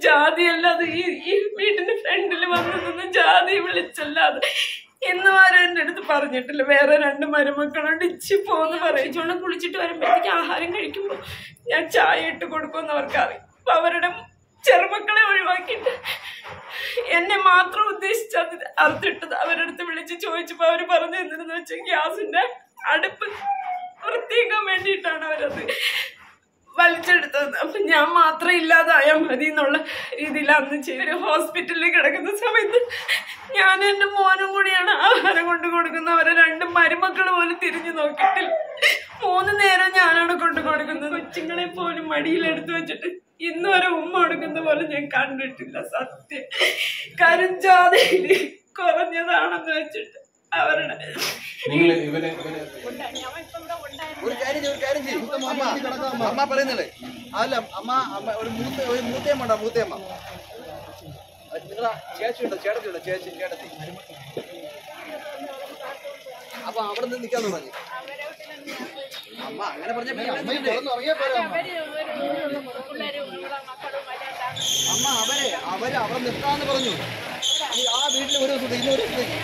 ജാതിയല്ലാതെ ഈ ഈ വീടിന്റെ ഫ്രണ്ടിൽ വന്നു നിന്ന് ജാതി വിളിച്ചല്ലാതെ ഇന്നും ആരും എൻ്റെ അടുത്ത് പറഞ്ഞിട്ടില്ല വേറെ രണ്ട് മരുമക്കളുണ്ട് ഇച്ചി പോന്ന് പറയിച്ചോണ്ട് കുളിച്ചിട്ട് വരുമ്പോഴത്തേക്ക് ആഹാരം കഴിക്കുമ്പോൾ ഞാൻ ചായ ഇട്ട് കൊടുക്കുമെന്ന് അവർക്കറിയാം അപ്പൊ അവരുടെ ചെറുമക്കളെ ഒഴിവാക്കിയിട്ട് എന്നെ മാത്രം ഉദ്ദേശിച്ച് അത് അറുത്തിട്ടത് അവരുടെ അടുത്ത് വിളിച്ച് ചോദിച്ചപ്പോൾ അവർ പറഞ്ഞു എന്തെന്ന് വെച്ചാൽ ഗ്യാസിന്റെ അടുപ്പ് വൃത്തിയാക്കാൻ വേണ്ടിയിട്ടാണ് അവരത് വലിച്ചെടുത്തത് അപ്പൊ ഞാൻ മാത്രം ഇല്ലാതായാൽ മതി എന്നുള്ള രീതിയിൽ അന്ന് ചെയ്ത് ഹോസ്പിറ്റലിൽ കിടക്കുന്ന സമയത്ത് ഞാൻ എന്റെ മോനും കൂടിയാണ് ആഹാരം കൊണ്ട് കൊടുക്കുന്നത് അവരെ രണ്ട് മരുമക്കൾ പോലും തിരിഞ്ഞു നോക്കിയിട്ടില്ല മൂന്ന് നേരം ഞാനാണ് കൊണ്ടു കൊടുക്കുന്നത് കൊച്ചുങ്ങളെ പോലും മടിയിലെടുത്ത് വെച്ചിട്ട് ഇന്ന് വരെ ഉമ്മ കൊടുക്കുന്ന പോലെ ഞാൻ കണ്ടിട്ടില്ല സത്യം കരുഞ്ചാതയിൽ കുറഞ്ഞതാണെന്ന് വെച്ചിട്ട് അവരുടെ നിങ്ങൾ ഇവരെ ഇവരെ ഒരു കാര്യം ചെയ്യ്, ഒരു കാര്യം ചെയ്യും അമ്മ അമ്മ പറയുന്നില്ലേ അല്ല അമ്മ അമ്മ ഒരു മൂത്ത ഒരു മൂത്തയമ്മ ഉണ്ടോ മൂത്തയമ്മ നിങ്ങളെ ചേച്ചി ഉണ്ടോ ചേട്ടത്തി ഉണ്ടോ ചേച്ചി ചേട്ടത്തി അപ്പൊ അവിടെ നിന്ന് നിൽക്കാന്ന് പറഞ്ഞു അമ്മ അങ്ങനെ പറഞ്ഞ അമ്മ അവരെ അവര് അവിടെ നിൽക്കാന്ന് പറഞ്ഞു ഈ ആ വീട്ടിൽ ഒരു ദിവസം ഇന്ന് ഒരു ദിവസം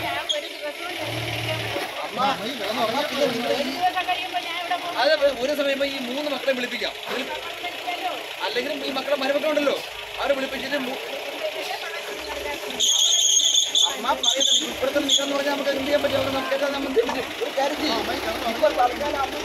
അമ്മ അമ്മ പിന്നെ നിങ്ങളെ ഈ അതെ ഒരു സമയം ഈ മൂന്ന് മക്കളെ വിളിപ്പിക്കാം വിളി- അല്ലെങ്കിലും ഈ മക്കളെ മരുമക്കളുണ്ടല്ലോ അവരെ വിളിപ്പിച്ചിട്ട് മൂ- അമ്മ പറയുന്നത് ഇപ്പോഴത്തെ നിൽക്കാന്ന് പറഞ്ഞാൽ നമുക്ക് എന്ത് ചെയ്യാൻ പറ്റും നമുക്ക് കേട്ടാൽ നമ്മൾ എന്ത് ചെയ്യാൻ പറ്റും? ഒരു കാര്യം ചെയ്യും ഇപ്പോൾ തൽക്കാലം അമ്മ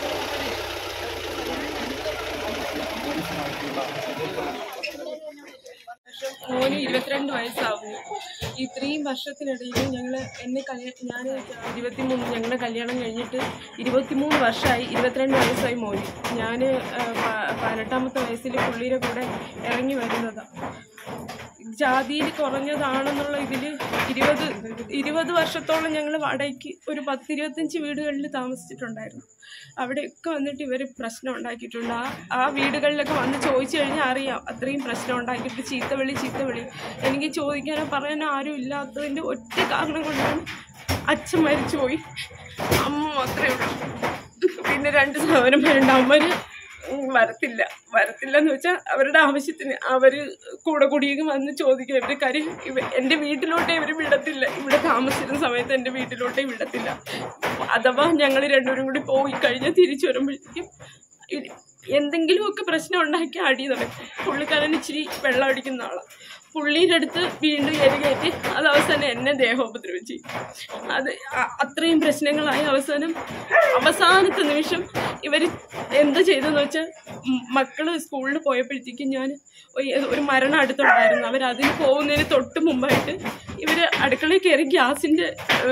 മോന് ഇരുപത്തിരണ്ട് വയസ്സാവുന്നു ഇത്രയും വർഷത്തിനിടയിൽ ഞങ്ങൾ എന്നെ കല്യാണം ഞാൻ ഇരുപത്തിമൂന്ന് ഞങ്ങളുടെ കല്യാണം കഴിഞ്ഞിട്ട് ഇരുപത്തിമൂന്ന് വർഷമായി ഇരുപത്തിരണ്ട് വയസ്സായി മോന് ഞാൻ പതിനെട്ടാമത്തെ വയസ്സിൽ പുള്ളിയുടെ കൂടെ ഇറങ്ങി വരുന്നതാണ് ജാതിയിൽ കുറഞ്ഞതാണെന്നുള്ള ഇതിൽ ഇരുപത് ഇരുപത് വർഷത്തോളം ഞങ്ങൾ വാടകയ്ക്ക് ഒരു പത്തിരുപത്തഞ്ച് വീടുകളിൽ താമസിച്ചിട്ടുണ്ടായിരുന്നു അവിടെയൊക്കെ വന്നിട്ട് ഇവർ പ്രശ്നം ഉണ്ടാക്കിയിട്ടുണ്ട് ആ ആ വീടുകളിലൊക്കെ വന്ന് ചോദിച്ചു കഴിഞ്ഞാൽ അറിയാം അത്രയും പ്രശ്നം ഉണ്ടാക്കിയിട്ട് ചീത്തവിളി ചീത്തവിളി എനിക്ക് ചോദിക്കാനോ പറയാനോ ആരും ഇല്ലാത്തതിൻ്റെ ഒറ്റ കാരണം കൊണ്ടാണ് അച്ഛൻ മരിച്ചുപോയി അമ്മ മാത്രമേ ഉള്ളൂ പിന്നെ രണ്ട് സഹോദരന്മാരുണ്ട് അമ്മര് ഉം, വരത്തില്ല വരത്തില്ല എന്ന് വെച്ചാൽ അവരുടെ ആവശ്യത്തിന് അവര് കൂടെ കൂടിയൊക്കെ വന്ന് ചോദിക്കും ഇവര് കാര്യം ഇവ എൻ്റെ വീട്ടിലോട്ടേ ഇവർ വിടത്തില്ല ഇവിടെ താമസിച്ചിരുന്ന സമയത്ത് എൻ്റെ വീട്ടിലോട്ടേ വിടത്തില്ല അഥവാ ഞങ്ങൾ രണ്ടുപേരും കൂടി പോയി കഴിഞ്ഞാൽ തിരിച്ചു വരുമ്പോഴത്തേക്കും ഇ- എന്തെങ്കിലുമൊക്കെ പ്രശ്നം ഉണ്ടാക്കി അടി നടക്കും പുള്ളിക്കാരൻ ഇച്ചിരി വെള്ളം അടിക്കുന്ന ആളാണ് പുള്ളിയുടെ അടുത്ത് വീണ്ടും എരികേറ്റി അത് അവസാനം എന്നെ ദേഹോപദ്രവിച്ച് അത് അ- അത്രയും പ്രശ്നങ്ങളായി അവസാനം അവസാനത്തെ നിമിഷം ഇവർ എന്ത് ചെയ്തെന്ന് വെച്ചാൽ മക്കള് സ്കൂളിൽ പോയപ്പോഴത്തേക്കും ഞാൻ ഒരു- ഒരു മരണം അടുത്തുണ്ടായിരുന്നു അവർ അതിന് പോകുന്നതിന് തൊട്ട് മുമ്പായിട്ട് ഇവർ അടുക്കളയിൽ കയറി ഗ്യാസിൻ്റെ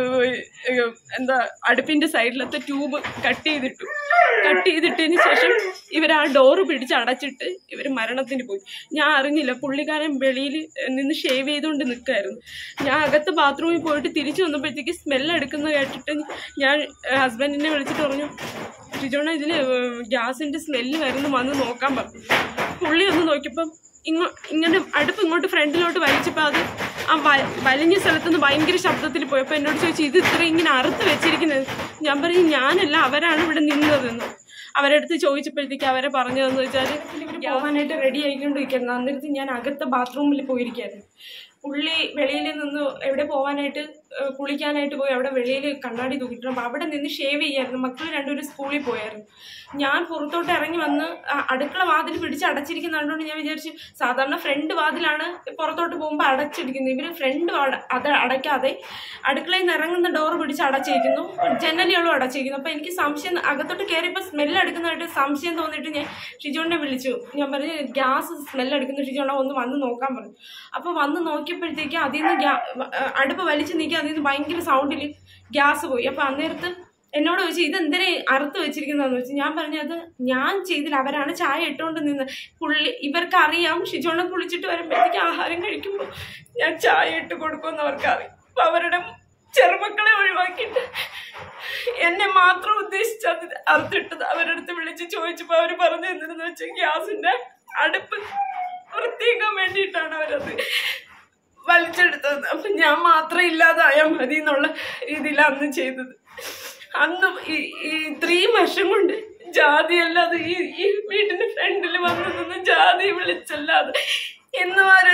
എന്താ അടുപ്പിൻ്റെ സൈഡിലത്തെ ട്യൂബ് കട്ട് ചെയ്തിട്ടു കട്ട് ചെയ്തിട്ടതിന് ശേഷം ഇവർ ആ ഡോറ് പിടിച്ച് അടച്ചിട്ട് ഇവർ മരണത്തിന് പോയി ഞാൻ അറിഞ്ഞില്ല പുള്ളിക്കാരൻ വെളിയിൽ നിന്ന് ഷേവ് ചെയ്തുകൊണ്ട് നിൽക്കായിരുന്നു ഞാൻ അകത്ത് ബാത്റൂമിൽ പോയിട്ട് തിരിച്ചു വന്നപ്പോഴത്തേക്ക് സ്മെല്ല് എടുക്കുന്ന കേട്ടിട്ട് ഞാൻ ഹസ്ബൻഡിനെ വിളിച്ചിട്ട് പറഞ്ഞു ഷിജോണ ഇതിൽ ഗ്യാസിൻ്റെ സ്മെല്ല് വരുന്നു വന്ന് നോക്കാൻ പറഞ്ഞു പുള്ളി ഒന്ന് നോക്കിയപ്പം ഇങ്ങോ ഇങ്ങനെ അടുപ്പ് ഇങ്ങോട്ട് ഫ്രണ്ടിലോട്ട് വലിച്ചപ്പോൾ അത് ആ വ- വലിഞ്ഞ സ്ഥലത്തുനിന്ന് ഭയങ്കര ശബ്ദത്തിൽ പോയപ്പോൾ എന്നോട് ചോദിച്ചു ഇത് ഇത്ര ഇങ്ങനെ അറുത്ത് വെച്ചിരിക്കുന്നത് ഞാൻ പറയും ഞാനല്ല അവരാണ് ഇവിടെ നിന്നതെന്ന് അവരുടെ അടുത്ത് ചോദിച്ചപ്പോഴത്തേക്ക് അവരെ പറഞ്ഞതെന്ന് വെച്ചാൽ ഇവർ പോകാനായിട്ട് റെഡി ആയിക്കൊണ്ടിരിക്കുന്നത് അന്നേരത്ത് ഞാൻ അകത്തെ ബാത്റൂമിൽ പോയിരിക്കായിരുന്നു പുള്ളി വെളിയിൽ നിന്ന് എവിടെ പോകാനായിട്ട് ഏഹ് കുളിക്കാനായിട്ട് പോയി അവിടെ വെളിയിൽ കണ്ണാടി തൂക്കിയിട്ടുണ്ട് അപ്പോൾ അവിടെ നിന്ന് ഷേവ് ചെയ്യായിരുന്നു മക്കൾ രണ്ടുപേരും സ്കൂളിൽ പോയായിരുന്നു ഞാൻ പുറത്തോട്ട് ഇറങ്ങി വന്ന് ആ അടുക്കള വാതിൽ പിടിച്ച് അടച്ചിരിക്കുന്ന കണ്ടുകൊണ്ട് ഞാൻ വിചാരിച്ചു സാധാരണ ഫ്രണ്ട് വാതിലാണ് പുറത്തോട്ട് പോകുമ്പോൾ അടച്ചിരിക്കുന്നത് ഇവർ ഫ്രണ്ട് അത് അടയ്ക്കാതെ അടുക്കളയിൽ നിന്ന് ഇറങ്ങുന്ന ഡോർ പിടിച്ച് അടച്ചിരിക്കുന്നു ജനലുകളും അടച്ചിരിക്കുന്നു അപ്പോൾ എനിക്ക് സംശയം അകത്തോട്ട് കയറിയപ്പോൾ സ്മെല്ല് എടുക്കുന്നതായിട്ട് സംശയം തോന്നിയിട്ട് ഞാൻ ഷിജോണിനെ വിളിച്ചു ഞാൻ പറഞ്ഞു ഗ്യാസ് സ്മെല്ല് എടുക്കുന്ന ഷിജോണ ഒന്ന് വന്ന് നോക്കാൻ പറഞ്ഞു അപ്പോൾ വന്ന് നോക്കിയപ്പോഴത്തേക്ക് അതിൽ നിന്ന് ഗ്യാ അടുപ്പ് വലിച്ചു നീക്കി അതിൽ നിന്ന് ഭയങ്കര സൗണ്ടിൽ ഗ്യാസ് പോയി അപ്പോൾ അന്നേരത്ത് എന്നോട് ചോദിച്ചു ഇത് എന്തിനാ അറുത്ത് വെച്ചിരിക്കുന്നതെന്ന് വെച്ചു ഞാൻ പറഞ്ഞത് ഞാൻ ചെയ്തില്ല അവരാണ് ചായ ഇട്ടുകൊണ്ട് നിന്ന് പുള്ളി ഇവർക്ക് അറിയാം ഷിജോണ കുളിച്ചിട്ട് വരുമ്പോഴത്തേക്ക് ആഹാരം കഴിക്കുമ്പോൾ ഞാൻ ചായ ഇട്ട് കൊടുക്കുമെന്ന് അവർക്കറിയാം അപ്പോൾ അവരുടെ ചെറുമക്കളെ ഒഴിവാക്കിയിട്ട് എന്നെ മാത്രം ഉദ്ദേശിച്ച് അത് അറുത്തിട്ടത് അവരുടെ അടുത്ത് വിളിച്ച് ചോദിച്ചപ്പോൾ അവർ പറഞ്ഞു എന്തെന്ന് വെച്ചാൽ ഗ്യാസിന്റെ അടുപ്പ് വൃത്തിയാക്കാൻ വേണ്ടിയിട്ടാണ് അവരത് വലിച്ചെടുത്തത് അപ്പൊ ഞാൻ മാത്രം ഇല്ലാതായാൽ മതി എന്നുള്ള രീതിയിലാണ് അന്ന് ചെയ്തത് അന്ന് ഈ ഈ ഇത്രയും വർഷം കൊണ്ട് ജാതി അല്ലാതെ ഈ ഈ വീടിന്റെ ഫ്രണ്ടിൽ വന്നു നിന്ന് ജാതി വിളിച്ചല്ലാതെ ഇന്നും ആരും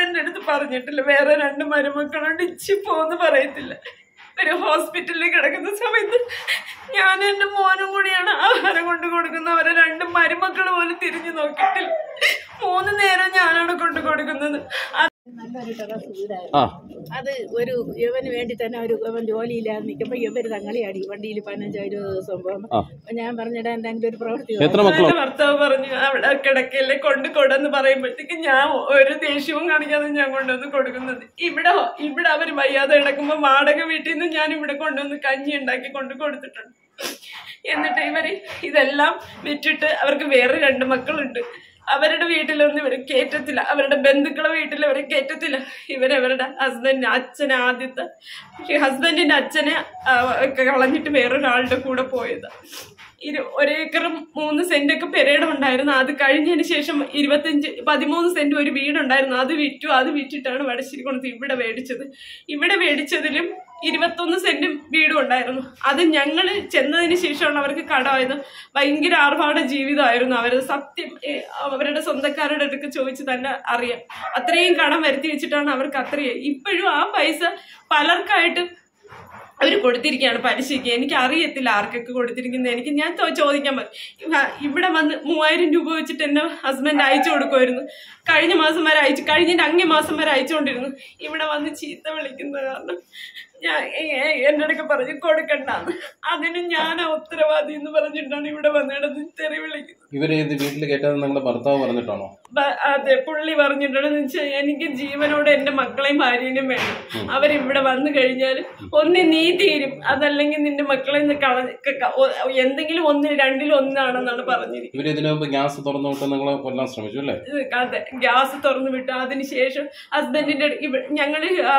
പറഞ്ഞിട്ടില്ല വേറെ രണ്ട് മരുമക്കളുണ്ട് ഇച്ചി പോന്ന് പറയത്തില്ല ഒരു ഹോസ്പിറ്റലിൽ കിടക്കുന്ന സമയത്ത് ഞാൻ എന്റെ മോനും കൂടിയാണ് ആഹാരം കൊണ്ട് കൊടുക്കുന്നത് അവരെ രണ്ട് മരുമക്കൾ പോലും തിരിഞ്ഞു നോക്കിയിട്ടില്ല മൂന്ന് നേരം ഞാനാണ് കൊണ്ട് കൊടുക്കുന്നത് അത് നല്ലൊരു ടെറസ് വീടായിരുന്നു അത് ഒരു ഇവന് വേണ്ടി തന്നെ ഒരു ഇവൻ ജോലിയില്ലാതെ നിൽക്കുമ്പോൾ ഇവർ തങ്ങളിയാടി വണ്ടിയിൽ പതിനഞ്ചോ ഇരുപത് ദിവസം പോകുമ്പോൾ ഞാൻ പറഞ്ഞിടാ എന്തെങ്കിലും ഒരു പ്രവൃത്തി എത്ര മക്കളാ എന്റെ ഭർത്താവ് പറഞ്ഞു അവിടെ കിടക്കല്ലേ കൊണ്ട് കൊടുന്ന് പറയുമ്പോഴത്തേക്ക് ഞാൻ ഒരു ദേഷ്യവും കാണിക്കാതെ ഞാൻ കൊണ്ടുവന്ന് കൊടുക്കുന്നത് ഇവിടെ ഇവിടെ അവർ വയ്യാതെ കിടക്കുമ്പോൾ വാടക വീട്ടിൽ നിന്ന് ഞാൻ ഇവിടെ കൊണ്ടുവന്ന് കഞ്ഞി ഉണ്ടാക്കി കൊണ്ട് കൊടുത്തിട്ടുണ്ട് എന്നിട്ട് ഇവര് ഇതെല്ലാം വിറ്റിട്ട് അവർക്ക് വേറെ രണ്ട് മക്കളുണ്ട് അവരുടെ വീട്ടിലൊന്നും ഇവരെ കയറ്റത്തില്ല അവരുടെ ബന്ധുക്കളെ വീട്ടിൽ ഇവരെ കയറ്റത്തില്ല ഇവരവരുടെ ഹസ്ബൻഡ് അച്ഛനെ ആദ്യത്തെ ഹസ്ബൻഡിന്റെ അച്ഛനെ ആ, ഒക്കെ കളഞ്ഞിട്ട് വേറൊരാളുടെ കൂടെ പോയത് ഇരു ഒരേക്കറും മൂന്ന് സെന്റൊക്കെ പെരേഡ് ഉണ്ടായിരുന്നു അത് കഴിഞ്ഞതിന് ശേഷം ഇരുപത്തഞ്ച് പതിമൂന്ന് സെന്റ് ഒരു വീടുണ്ടായിരുന്നു അത് വിറ്റു അത് വിറ്റിട്ടാണ് വടശ്ശേരി കൊണ്ടത് ഇവിടെ മേടിച്ചത് ഇവിടെ മേടിച്ചതിലും ഇരുപത്തൊന്ന് സെന്റും വീടും ഉണ്ടായിരുന്നു അത് ഞങ്ങൾ ചെന്നതിന് ശേഷമാണ് അവർക്ക് കടമായത് ഭയങ്കര ആർഭാട ജീവിതമായിരുന്നു അവർ സത്യം ഏ, അവരുടെ സ്വന്തക്കാരുടെ അടുത്ത് ചോദിച്ച് തന്നെ അറിയാം അത്രയും കടം വരുത്തി വെച്ചിട്ടാണ് അവർക്ക് അത്രയും ഇപ്പോഴും ആ പൈസ പലർക്കായിട്ട് അവർ കൊടുത്തിരിക്കുകയാണ് പലിശയ്ക്ക് എനിക്ക് അറിയത്തില്ല ആർക്കൊക്കെ കൊടുത്തിരിക്കുന്നത് എനിക്ക് ഞാൻ ചോ- ചോദിക്കാൻ പറ്റും ഇവ- ഇവിടെ വന്ന് മൂവായിരം രൂപ വെച്ചിട്ട് എൻ്റെ ഹസ്ബൻഡ് അയച്ചു കൊടുക്കുമായിരുന്നു കഴിഞ്ഞ മാസം വരെ അയച്ചു കഴിഞ്ഞിട്ട് അങ്ങേ മാസം വരെ അയച്ചുകൊണ്ടിരുന്നു ഇവിടെ വന്ന് ചീത്ത വിളിക്കുന്ന കാരണം ഞാൻ എൻ്റെ അടുക്ക് പറഞ്ഞു കൊടുക്കണ്ടെന്ന് അതിന് ഞാൻ ഉത്തരവാദി എന്ന് പറഞ്ഞിട്ടാണ് ഇവിടെ വന്നിടന്ന് തെറി വിളിക്കുന്നത് ഇവരെ ഇത് വീട്ടിൽ കയറ്റാതെ നിങ്ങളുടെ ഭർത്താവ് പറഞ്ഞിട്ടാണോ ബ- അതെ പുള്ളി പറഞ്ഞിട്ടുണ്ടെന്ന് വെച്ചാൽ എനിക്ക് ജീവനോട് എന്റെ മക്കളെയും ഭാര്യനെയും വേണം അവരിവിടെ വന്നു കഴിഞ്ഞാൽ ഒന്ന് നീ തീരും അതല്ലെങ്കിൽ നിന്റെ മക്കളെ ഒന്ന് കള- ക- ക- ഒ- എന്തെങ്കിലും ഒന്നിൽ രണ്ടിൽ ഒന്നാണെന്നാണ് പറഞ്ഞിരിക്കുന്നത് ഇവര് ഇതിനു മുമ്പ് ഗ്യാസ് തുറന്നു വിട്ട് നിങ്ങളെ കൊല്ലാൻ ശ്രമിച്ചു അല്ലേ ഇത് അതെ ഗ്യാസ് തുറന്നു വിട്ടു അതിനുശേഷം ഹസ്ബൻഡിന്റെ ഞങ്ങൾ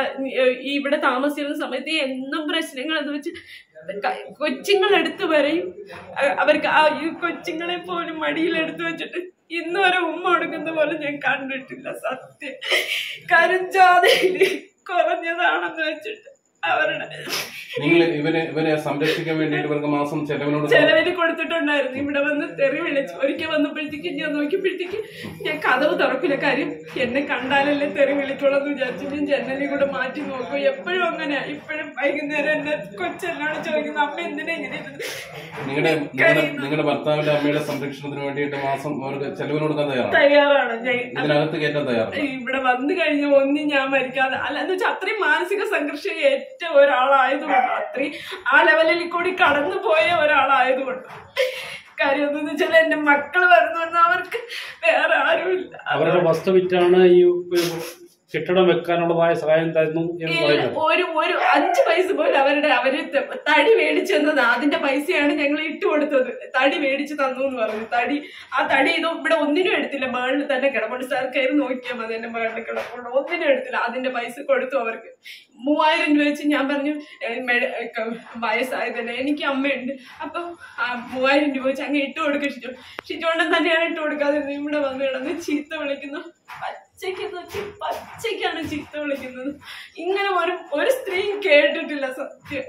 ഇവിടെ താമസിക്കുന്ന സമയത്ത് എന്നും പ്രശ്നങ്ങൾ എന്ന് വെച്ച് ക- കൊച്ചുങ്ങൾ എടുത്തു വരെയും അ- അവർക്ക് ആ ഈ കൊച്ചുങ്ങളെ പോലും മടിയിൽ എടുത്തു വെച്ചിട്ട് ഇന്ന് വരെ ഉമ്മ കൊടുക്കുന്ന പോലെ ഞാൻ കണ്ടിട്ടില്ല സത്യം കരുഞ്ചാതയിൽ കുറഞ്ഞതാണെന്ന് വെച്ചിട്ട് അവരുടെ നിങ്ങൾ ഇവരെ ഇവരെ സംരക്ഷിക്കാൻ വേണ്ടിയിട്ട് ഇവർക്ക് മാസം ചെലവിനോട് ചെലവിന് കൊടുത്തിട്ടുണ്ടായിരുന്നു ഇവിടെ വന്ന് തെറി വിളിച്ചു ഒരിക്കൽ വന്നപ്പോഴത്തേക്ക് ഞാൻ നോക്കിയപ്പോഴത്തേക്ക് ഞാൻ കഥവ് തുറക്കില്ല കാര്യം എന്നെ കണ്ടാലല്ലേ തെറി വിളിക്കുള്ളൂ എന്ന് വിചാരിച്ചു ഞാൻ ജനലിൽ കൂടെ മാറ്റി നോക്കും എപ്പോഴും അങ്ങനെയാ ഇപ്പോഴും വൈകുന്നേരം എന്നെ കൊച്ചെന്നോട് ചോദിക്കുന്നു അമ്മ എന്തിനാ ഇങ്ങനെ ഇരുന്ന് നിങ്ങളുടെ നിങ്ങളുടെ നിങ്ങളുടെ ഭർത്താവിന്റെ അമ്മയുടെ സംരക്ഷണത്തിന് വേണ്ടിയിട്ട് മാസം അവർക്ക് ചെലവിന് കൊടുക്കാൻ തയ്യാറാണ് തയ്യാറാണ് ഞാൻ ഇതിനകത്ത് കയറ്റാൻ തയ്യാറാണ് ഇവിടെ വന്നു കഴിഞ്ഞ ഒന്നും ഞാൻ മരിക്കാതെ അല്ല എന്ന് വെച്ചാൽ അത്രയും മാനസിക സംഘർഷം ഏറ്റ ഒരാളായതുകൊണ്ട് അത്രയും ആ ലെവലിൽ കൂടി കടന്നു പോയ ഒരാളായതുകൊണ്ട് കാര്യം എന്താന്ന് വെച്ചാൽ എന്റെ മക്കള് വരുന്നു അവർക്ക് വേറെ ആരുമില്ല അവരുടെ വസ്തു വിറ്റാണ് ഈ കെട്ടിടം വെക്കാനുള്ളതായ സഹായം തരുന്നു എന്ന് ഇല്ല, പറയുന്നത് ഒരു ഒരു അഞ്ച് പൈസ പോലും അവരുടെ അവര് ത- തടി മേടിച്ചു തന്നത് അതിന്റെ പൈസയാണ് ഞങ്ങൾ ഇട്ട് കൊടുത്തത് തടി മേടിച്ചു തന്നു എന്ന് പറഞ്ഞു തടി ആ തടി ഇത് ഇവിടെ ഒന്നിനും എടുത്തില്ല മേളിൽ തന്നെ കിടപ്പുണ്ട് സാർ കയറി നോക്കിയാൽ മതി എന്റെ മേളിൽ കിടപ്പുണ്ട് ഒന്നിനും എടുത്തില്ല അതിന്റെ പൈസ കൊടുത്തു അവർക്ക് മൂവായിരം രൂപ വെച്ച് ഞാൻ പറഞ്ഞു "ഏ, മെഡ- ഏ, ക- വയസ്സായതല്ലേ എനിക്ക് അമ്മയുണ്ട് അപ്പൊ ആ മൂവായിരം രൂപ വെച്ച് അങ്ങ് ഇട്ട് കൊടുക്കുക ഷിജോ ഷിജോണ്ടൻ തന്നെയാണ് ഇട്ട് കൊടുക്കാതിരുന്നത് ഇവിടെ വന്ന് കിടന്ന് ചീത്ത വിളിക്കുന്നു പച്ചയ്ക്ക് എന്ന് വെച്ച് പച്ചയ്ക്കാണ് ചീത്ത വിളിക്കുന്നത് ഇങ്ങനെ ഒരു ഒരു സ്ത്രീയും കേട്ടിട്ടില്ല സത്യം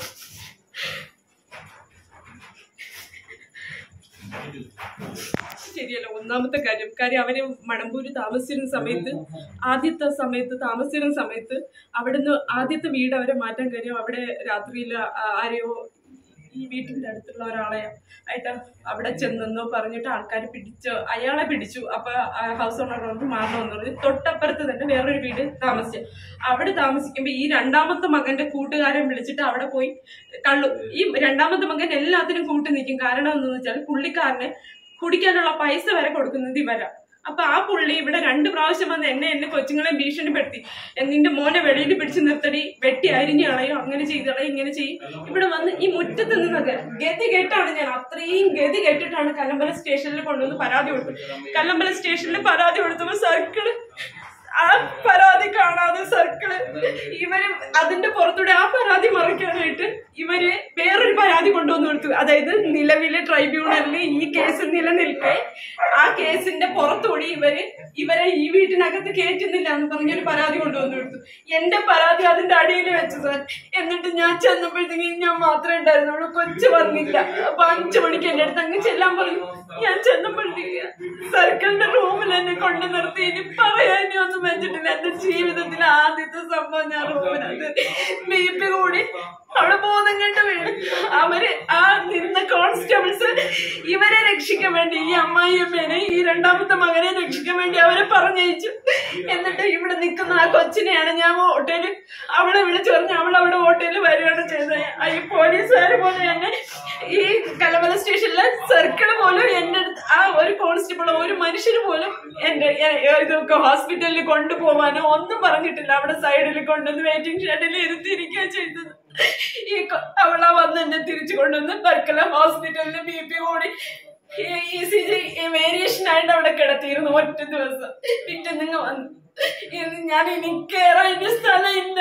ശരിയല്ല ഒന്നാമത്തെ കാര്യം കാര്യം അവര് മണമ്പൂര് താമസിച്ചിരുന്ന സമയത്ത് ആദ്യത്തെ സമയത്ത് താമസിച്ചിരുന്ന സമയത്ത് അവിടുന്ന് ആദ്യത്തെ വീട് അവരെ മാറ്റാൻ കാര്യം അവിടെ രാത്രിയിൽ ആരെയോ ഈ വീട്ടിന്റെ അടുത്തുള്ള ഒരാളെ ആയിട്ട് അവിടെ ചെന്നെന്നോ പറഞ്ഞിട്ട് ആൾക്കാർ പിടിച്ചു അയാളെ പിടിച്ചു അപ്പൊ ഹൗസ് ഓണർ പറഞ്ഞു മാറണമെന്ന് പറഞ്ഞു തൊട്ടപ്പുറത്ത് തന്നെ വേറൊരു വീട് താമസിച്ചു അവിടെ താമസിക്കുമ്പോ ഈ രണ്ടാമത്തെ മകന്റെ കൂട്ടുകാരൻ വിളിച്ചിട്ട് അവിടെ പോയി കള്ളു ഈ രണ്ടാമത്തെ മകൻ എല്ലാത്തിനും കൂട്ടി നിൽക്കും കാരണം എന്താണെന്ന് വെച്ചാൽ പുള്ളിക്കാരന് കുടിക്കാനുള്ള പൈസ വരെ കൊടുക്കുന്നത് ഇവരാ അപ്പൊ ആ പുള്ളി ഇവിടെ രണ്ട് പ്രാവശ്യം വന്ന് എന്നെ എന്നെ കൊച്ചുങ്ങളെ ഭീഷണിപ്പെടുത്തി നിന്റെ മോനെ വെളിയിൽ പിടിച്ച് നിർത്തടി വെട്ടി അരിഞ്ഞു കളയോ അങ്ങനെ ചെയ്ത് കളയോ ഇങ്ങനെ ചെയ്യും ഇവിടെ വന്ന് ഈ മുറ്റത്ത് നിന്നൊക്കെ ഗതി കെട്ടാണ് ഞാൻ അത്രയും ഗതി കെട്ടിട്ടാണ് കല്ലമ്പല സ്റ്റേഷനിൽ കൊണ്ടുവന്ന് പരാതി കൊടുത്തത് കല്ലമ്പല സ്റ്റേഷനിൽ പരാതി കൊടുത്തപ്പോ സർക്കിള് ആ പരാതി കാണാതെ സർക്കിള് ഇവര് അതിന്റെ പുറത്തൂടെ ആ പരാതി മറയ്ക്കാനായിട്ട് ഇവര് വേറൊരു പരാതി കൊണ്ടുവന്ന് കൊടുത്തു അതായത് നിലവിലെ ട്രൈബ്യൂണലിൽ ഈ കേസ് നിലനിൽക്കെ ആ കേസിന്റെ പുറത്തുകൂടി ഇവര് ഇവരെ ഈ വീട്ടിനകത്ത് കയറ്റുന്നില്ല എന്ന് പറഞ്ഞൊരു പരാതി കൊണ്ടുവന്ന് കൊടുത്തു എന്റെ പരാതി അതിന്റെ അടിയിൽ വെച്ചു സാർ എന്നിട്ട് ഞാൻ ചെന്നപ്പോഴത്തേക്കും ഞാൻ മാത്രമേ ഉണ്ടായിരുന്നുള്ളൂ കൊച്ചു വന്നില്ല അപ്പൊ അഞ്ചു മണിക്ക് എന്റെ അടുത്ത് അങ്ങ് ചെല്ലാൻ പറഞ്ഞു ഞാൻ ചെന്നപ്പോഴത്തേക്ക് സർക്കിളിന്റെ റൂമിൽ എന്നെ കൊണ്ട് നിർത്തി ഇനി പറയാൻ ഒന്നും വെച്ചിട്ടില്ല എന്റെ ജീവിതത്തിൽ ആദ്യത്തെ സംഭവം ഞാൻ റൂമിനകത്ത് ബി പി കൂടി അവിടെ ബോധം കണ്ട് വീണ് അവര് ആ നിന്ന കോൺസ്റ്റബിൾസ് ഇവരെ രക്ഷിക്കാൻ വേണ്ടി ഈ അമ്മായിയമ്മേനെ ഈ രണ്ടാമത്തെ മകനെ രക്ഷിക്കാൻ വേണ്ടി അവരെ പറഞ്ഞയച്ചു എന്നിട്ട് ഇവിടെ നിൽക്കുന്ന ആ കൊച്ചിനെയാണ് ഞാൻ ഹോട്ടലിൽ അവളെ വിളിച്ചു പറഞ്ഞു അവൾ അവിടെ ഹോട്ടലിൽ വരികയാണ് ചെയ്തത് ആ ഈ പോലീസുകാർ പോലും എന്നെ ഈ കലമല സ്റ്റേഷനിലെ സർക്കിൾ പോലും എന്റെ അടുത്ത് ആ ഒരു കോൺസ്റ്റബിൾ ഒരു മനുഷ്യന് പോലും എന്റെ എ- എ- ഇതൊക്കെ ഹോസ്പിറ്റലിൽ കൊണ്ടുപോകാനോ ഒന്നും പറഞ്ഞിട്ടില്ല അവിടെ സൈഡിൽ കൊണ്ടുവന്ന് വെയിറ്റിംഗ് ഷെഡിൽ ഇരുത്തിയിരിക്കുക ചെയ്തത് ഈ കൊ- അവളാ വന്ന് എന്നെ തിരിച്ചു കൊണ്ടുവന്ന് വർക്കല ഹോസ്പിറ്റലിൽ ബി പി കൂടി ഇ സി ജി വേരിയേഷൻ ആയിട്ട് അവിടെ കിടത്തിയിരുന്നു ഒറ്റ ദിവസം പിറ്റേന്ന് വന്നു ഇത് ഞാൻ ഇനി കേറാൻ ഇനി സ്ഥലമില്ല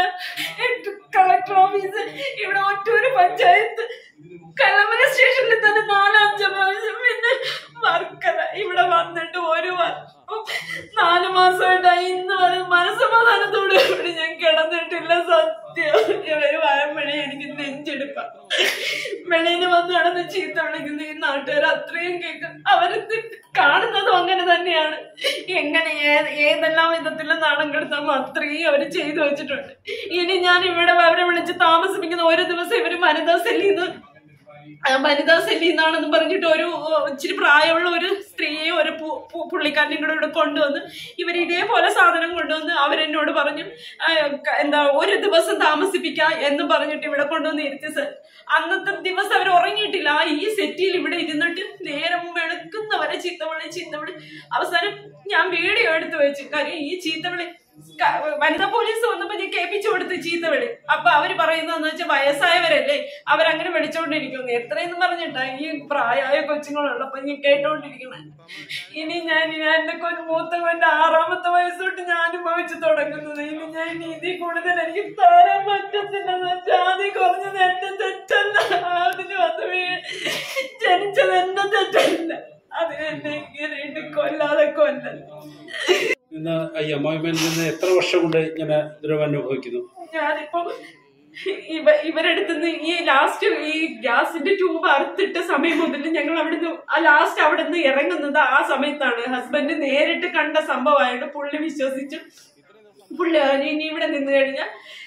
കളക്ടർ ഓഫീസ് ഇവിടെ ഒറ്റൂര് പഞ്ചായത്ത് കലമല സ്റ്റേഷനിൽ തന്നെ നാലഞ്ച് പ്രാവശ്യം പിന്നെ വർക്കല ഇവിടെ വന്നിട്ട് ഒരു വർഷം നാല് മാസമായിട്ടായി ഇന്ന് വരെ മനസ്സമാധാനത്തോടെ ഇവിടെ ഞാൻ കിടന്നിട്ടില്ല സത്യം ഇവര് വരുമ്പോഴേ എനിക്ക് നെഞ്ചെടുപ്പ വെളിയിൽ വന്ന് നടന്ന് ചീത്ത വിളിക്കുന്ന ഈ നാട്ടുകാർ അത്രയും കേൾക്കും അവര് കാണുന്നതും അങ്ങനെ തന്നെയാണ് എങ്ങനെ ഏത് ഏതെല്ലാം വിധത്തിലും നാണം കെടുത്താമോ അത്രയും അവര് ചെയ്തു വെച്ചിട്ടുണ്ട് ഇനി ഞാൻ ഇവിടെ അവരെ വിളിച്ച് താമസിപ്പിക്കുന്ന ഒരു ദിവസം ഇവര് വനിതാ സെല്ലിൽ നിന്ന് ആ, വനിതാ സെല്ലിൽ നിന്നാണെന്ന് പറഞ്ഞിട്ട് ഒരു ഓ, ഇച്ചിരി പ്രായമുള്ള ഒരു സ്ത്രീയെ ഒരു പു- പു- പുള്ളിക്കാരനെയും കൂടെ ഇവിടെ കൊണ്ടുവന്ന് ഇവർ ഇതേപോലെ സാധനം കൊണ്ടുവന്ന് അവരെന്നോട് പറഞ്ഞു ആ, ക- എന്താ ഒരു ദിവസം താമസിപ്പിക്കാം എന്ന് പറഞ്ഞിട്ട് ഇവിടെ കൊണ്ടുവന്ന് ഇരുത്തി സർ അന്നത്തെ ദിവസം അവർ ഉറങ്ങിയിട്ടില്ല ആ ഈ സെറ്റിൽ ഇവിടെ ഇരുന്നിട്ട് നേരം വെളുക്കുന്നവരെ ചീത്തവിളി ചീത്തവിളി അവസാനം ഞാൻ വീഡിയോ എടുത്തു വെച്ചു കാര്യം ഈ ചീത്തവിളി ക- വനിതാ പോലീസ് വന്നപ്പോ ഞാൻ കേൾപ്പിച്ചു കൊടുത്ത് ചീത്തവിളി അപ്പൊ അവര് പറയുന്നതെന്ന് വെച്ചാൽ വയസ്സായവരല്ലേ അവരങ്ങനെ വിളിച്ചോണ്ടിരിക്കുന്നു എത്രയെന്ന് പറഞ്ഞിട്ടാ ഈ പ്രായമായ കൊച്ചുങ്ങളുള്ളപ്പോ ഞാൻ കേട്ടോണ്ടിരിക്കണേ ഇനി ഞാൻ ഞാൻ എന്റെ കൊ മൂത്തവന്റെ ആറാമത്തെ വയസ്സോട്ട് ഞാൻ അനുഭവിച്ചു തുടങ്ങുന്നത് ഇനി ഞാൻ ഇനി ഇതിൽ കൂടുതൽ എനിക്ക് തരാൻ പറ്റത്തില്ല ജാതി കുറഞ്ഞത് എന്റെ തെറ്റല്ല അതിന് വന്ന് വീ ജനിച്ചത് എന്റെ തെറ്റല്ല അതിന് എന്നെ ഇങ്ങനെ ഇട്ട് കൊല്ലാതെ കൊല്ലല്ല ഇന്ന് ഈ അമ്മായിമ്മയിൽ നിന്ന് എത്ര വർഷം കൊണ്ട് ഇങ്ങനെ ദുരവം അനുഭവിക്കുന്നു ഞാനിപ്പോ ഇവ ഇവരെടുത്തുനിന്ന് ഈ ലാസ്റ്റ് ഈ ഗ്യാസിന്റെ ട്യൂബ് അറുത്തിട്ട സമയം മുതൽ ഞങ്ങൾ അവിടുന്ന് ആ ലാസ്റ്റ് അവിടെ നിന്ന് ഇറങ്ങുന്നത് ആ സമയത്താണ് ഹസ്ബൻഡ് നേരിട്ട് കണ്ട സംഭവമായിട്ട് പുള്ളി വിശ്വസിച്ചു പുള്ളി പറഞ്ഞു, ഇനി ഇവിടെ നിന്ന് കഴിഞ്ഞാൽ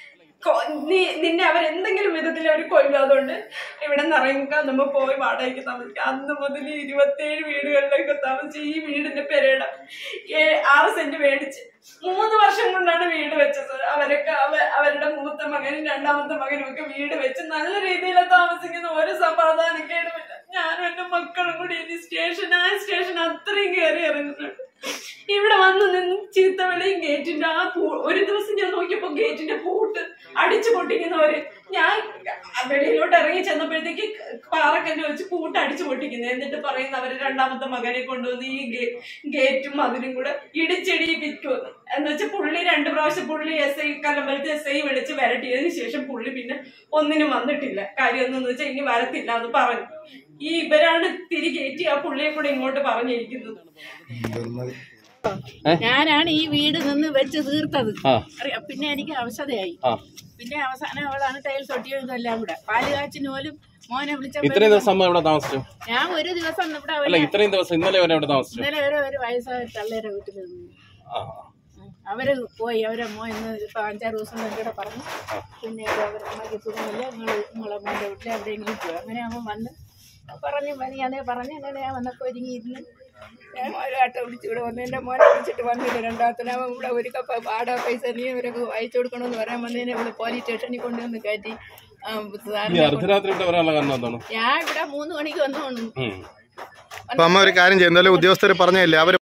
നീ നിന്നെ അവരെന്തെങ്കിലും വിധത്തിൽ അവർ കൊല്ലും അതുകൊണ്ട് ഇവിടെ നിന്ന് ഇറങ്ങിക്കാൻ നമ്മ പോയി വാടകയ്ക്ക് താമസിക്കാം അന്ന് മുതൽ ഇരുപത്തേഴ് വീടുകളിലേക്ക് താമസിച്ച് ഈ വീടിന്റെ പെരേട ഏ- ആറ് സെന്റ് മേടിച്ച് മൂന്ന് വർഷം കൊണ്ടാണ് വീട് വെച്ചത് അവരൊക്കെ അവ- അവരുടെ മൂത്ത മകനും രണ്ടാമത്തെ മകനും ഒക്കെ വീട് വെച്ച് നല്ല രീതിയിൽ താമസിക്കുന്ന ഒരു സമാധാനം കേടുമില്ല ഞാനും എന്റെ മക്കളും കൂടി ഇനി സ്റ്റേഷൻ ആ സ്റ്റേഷൻ അത്രയും കയറി ഇറങ്ങുന്നുണ്ട് ഇവിടെ വന്ന് നിന്ന് ചീത്തവിളിയും ഗേറ്റിന്റെ ആ പൂ ഒരു ദിവസം ഞാൻ നോക്കിയപ്പോ ഗേറ്റിന്റെ പൂട്ട് അടിച്ചു പൊട്ടിക്കുന്നവര് ഞാൻ വെളിയിലോട്ട് ഇറങ്ങി ചെന്നപ്പോഴത്തേക്ക് പാറക്കല്ല് വെച്ച് പൂട്ട് അടിച്ചു പൊട്ടിക്കുന്നത് എന്നിട്ട് പറയുന്ന അവര് രണ്ടാമത്തെ മകനെ കൊണ്ടുവന്ന് ഈ ഗേ- ഗേറ്റും അതിനും കൂടെ ഇടിച്ചിടിപ്പിക്കുമെന്ന് എന്ന് വെച്ചാൽ പുള്ളി രണ്ട് പ്രാവശ്യം പുള്ളി എസ് ഐ കലമ്പലത്ത് എസ് ഐ വിളിച്ച് വരട്ടിയതിന് ശേഷം പുള്ളി പിന്നെ ഒന്നിനും വന്നിട്ടില്ല കാര്യം എന്തെന്ന് വെച്ചാൽ ഇനി വരത്തില്ല എന്ന് പറഞ്ഞു ഈ ഇവരാണ് തിരികേറ്റി ആ പുള്ളിയെ കൂടെ ഇങ്ങോട്ട് പറഞ്ഞിരിക്കുന്നത് ഞാനാണ് ഈ വീട് നിന്ന് വെച്ച് തീർത്തത് ആ. അറിയാം പിന്നെ എനിക്ക് അവശതയായി ആ പിന്നെ അവസാനം അവളാണ് ടൈൽസ് ഒട്ടിയും ഇതെല്ലാം കൂടെ പാല് കാച്ചിന് പോലും മോനെ വിളിച്ച ഇത്രയും ദിവസം അമ്മ ഇവിടെ താമസിച്ചു ഞാൻ ഒരു ദിവസം ഇവിടെ അല്ല ഒരു- ഇത്രയും ദിവസം ഇന്നലെ വരെ ഇവിടെ താമസിച്ചു ഇന്നലെ വരെ ഒരു വയസ്സായ തള്ളേരെ വീട്ടിൽ നിന്നു ആ ഉം. അവര് പോയി അവരെ മോൻ ഇന്ന് ഇപ്പൊ അഞ്ചാറ് ദിവസം എൻ്റെ കൂടെ പറഞ്ഞു പിന്നെ അവരെ അമ്മയ്ക്ക് സുഖമില്ല നിങ്ങൾ നിങ്ങളെ മോൻ്റെ വീട്ടിൽ എവിടെയെങ്കിലും പോയി അങ്ങനെ അവൻ വന്ന് പറഞ്ഞു പനിയാണേ പറഞ്ഞ് അങ്ങനെ ഞാൻ വന്നപ്പോൾ ഒരുങ്ങിയിരുന്ന് ഞാൻ ഒരു ആട്ടോ വിളിച്ച് ഇവിടെ വന്ന് എൻ്റെ മോനെ വിളിച്ചിട്ട് വന്നില്ല രണ്ടാമത്തെ അവൻ ഇവിടെ ഒരു കപ്പ വാടക പൈസ നീ ഇവരൊക്കെ അയച്ചു കൊടുക്കണമെന്ന് പറയാൻ വന്നതിനെ ഇവിടെ പോലീസ് സ്റ്റേഷനിൽ കൊണ്ടുവന്ന് കയറ്റി ആ, ഈ സാറിനെ കൊണ്ട്- അർദ്ധരാത്രി ഇവിടെ വരാനുള്ള കാരണം എന്താണ് ഞാൻ ഇവിടെ മൂന്ന് മണിക്ക് വന്നു ഉം. അപ്പൊ അമ്മ ഒരു കാര്യം ചെയ്യുന്നല്ലോ ഉദ്യോഗസ്ഥർ പറഞ്ഞില്ലേ അവർ